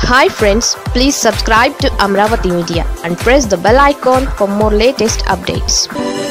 hi friends please subscribe to Amaravati media and press the bell icon for more latest updates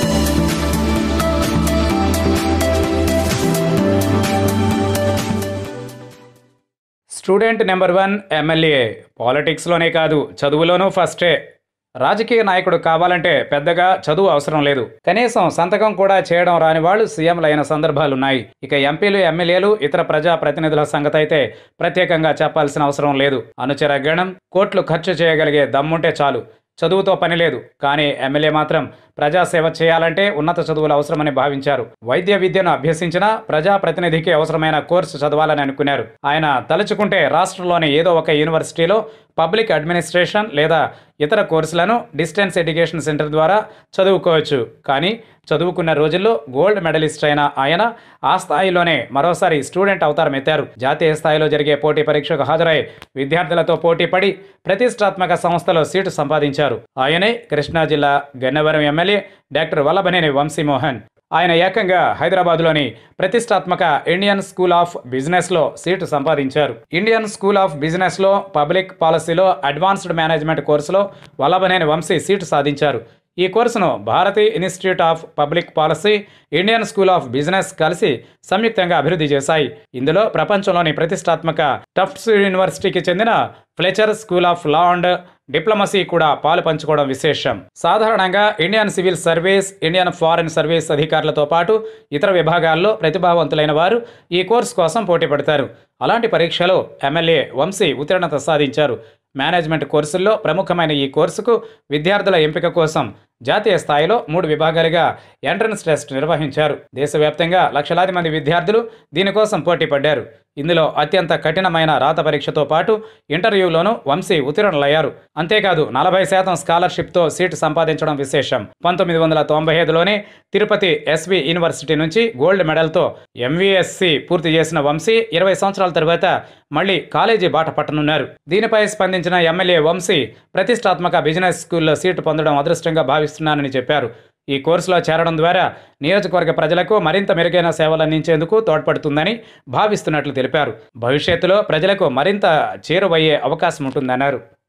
student number one M L A పాలిటిక్స్లోనే కాదు చదువులోనూ ఫస్టే రాజకీయ నాయకుడు కావాలంటే పెద్దగా చదువు అవసరం లేదు కనీసం సంతకం కూడా చేయడం రాని వాళ్ళు సీఎంలు అయిన సందర్భాలున్నాయి ఇక ఎంపీలు ఎమ్మెల్యేలు ఇతర ప్రజా ప్రతినిధుల సంగతి అయితే ప్రత్యేకంగా చెప్పాల్సిన అవసరం లేదు అనుచర గణం కోట్లు ఖర్చు చేయగలిగే దమ్ముంటే చాలు చదువుతో పని లేదు కానీ ఎమ్మెల్యే మాత్రం ప్రజాసేవ చేయాలంటే ఉన్నత చదువులు అవసరమని భావించారు వైద్య విద్యను అభ్యసించిన ప్రజాప్రతినిధికి అవసరమైన కోర్సు చదవాలని అనుకున్నారు ఆయన తలుచుకుంటే రాష్ట్రంలోని ఏదో ఒక యూనివర్సిటీలో పబ్లిక్ అడ్మినిస్ట్రేషన్ లేదా ఇతర కోర్సులను డిస్టెన్స్ ఎడ్యుకేషన్ సెంటర్ ద్వారా చదువుకోవచ్చు కానీ చదువుకున్న రోజుల్లో గోల్డ్ మెడలిస్ట్ అయిన ఆయన ఆ స్థాయిలోనే మరోసారి స్టూడెంట్ అవతారం ఎత్తారు జాతీయ స్థాయిలో జరిగే పోటీ పరీక్షకు హాజరై విద్యార్థులతో పోటీ పడి ప్రతిష్టాత్మక సంస్థలో సీటు సంపాదించారు ఆయనే కృష్ణా జిల్లా గన్నవరం ఎమ్మెల్యే డాక్టర్ వల్లభనేని వంశీమోహన్ ఆయన ఏకంగా హైదరాబాద్లోని ప్రతిష్టాత్మక ఇండియన్ స్కూల్ ఆఫ్ బిజినెస్లో సీటు సంపాదించారు ఇండియన్ స్కూల్ ఆఫ్ బిజినెస్లో పబ్లిక్ పాలసీలో అడ్వాన్స్డ్ మేనేజ్మెంట్ కోర్సులో వల్లభనేని వంశీ సీటు సాధించారు ఈ కోర్సును Bharti institute of public policy Indian school of business కలిసి సంయుక్తంగా అభివృద్ధి చేశాయి ఇందులో ప్రపంచంలోని ప్రతిష్టాత్మక టఫ్ట్స్ యూనివర్సిటీకి చెందిన Fletcher school of law and diplomacy కూడా పాలు పంచుకోవడం విశేషం సాధారణంగా Indian civil service Indian foreign service అధికారులతో పాటు ఇతర విభాగాల్లో ప్రతిభావంతులైన వారు ఈ కోర్సు కోసం పోటీ పడతారు అలాంటి పరీక్షలో ఎమ్మెల్యే వంశీ ఉత్తీర్ణత సాధించారు మేనేజ్మెంట్ కోర్సుల్లో ప్రముఖమైన ఈ కోర్సుకు విద్యార్థుల ఎంపిక కోసం జాతీయ స్థాయిలో మూడు విభాగాలుగా ఎంట్రన్స్ టెస్ట్ నిర్వహించారు దేశవ్యాప్తంగా లక్షలాది మంది విద్యార్థులు దీనికోసం పోటీ పడ్డారు ఇందులో అత్యంత కఠినమైన రాత పరీక్షతో పాటు ఇంటర్వ్యూలోనూ వంశీ ఉత్తీర్ణులయ్యారు అంతేకాదు నలభై శాతం స్కాలర్షిప్తో సీటు సంపాదించడం విశేషం పంతొమ్మిది వందల తొంభై ఐదులోనే తిరుపతి ఎస్వి యూనివర్సిటీ నుంచి గోల్డ్ మెడల్తో ఎంవీఎస్సి పూర్తి చేసిన వంశీ ఇరవై సంవత్సరాల తరువాత మళ్ళీ కాలేజీ బాట పట్టనున్నారు దీనిపై స్పందించిన ఎమ్మెల్యే వంశీ ప్రతిష్టాత్మక బిజినెస్ స్కూల్లో సీటు పొందడం అదృష్టంగా భావిస్తున్నానని చెప్పారు ఈ కోర్సులో చేరడం ద్వారా నియోజకవర్గ ప్రజలకు మరింత మెరుగైన సేవలు అందించేందుకు తోడ్పడుతుందని భావిస్తున్నట్లు తెలిపారు భవిష్యత్తులో ప్రజలకు మరింత చేరువయ్యే అవకాశం ఉంటుందన్నారు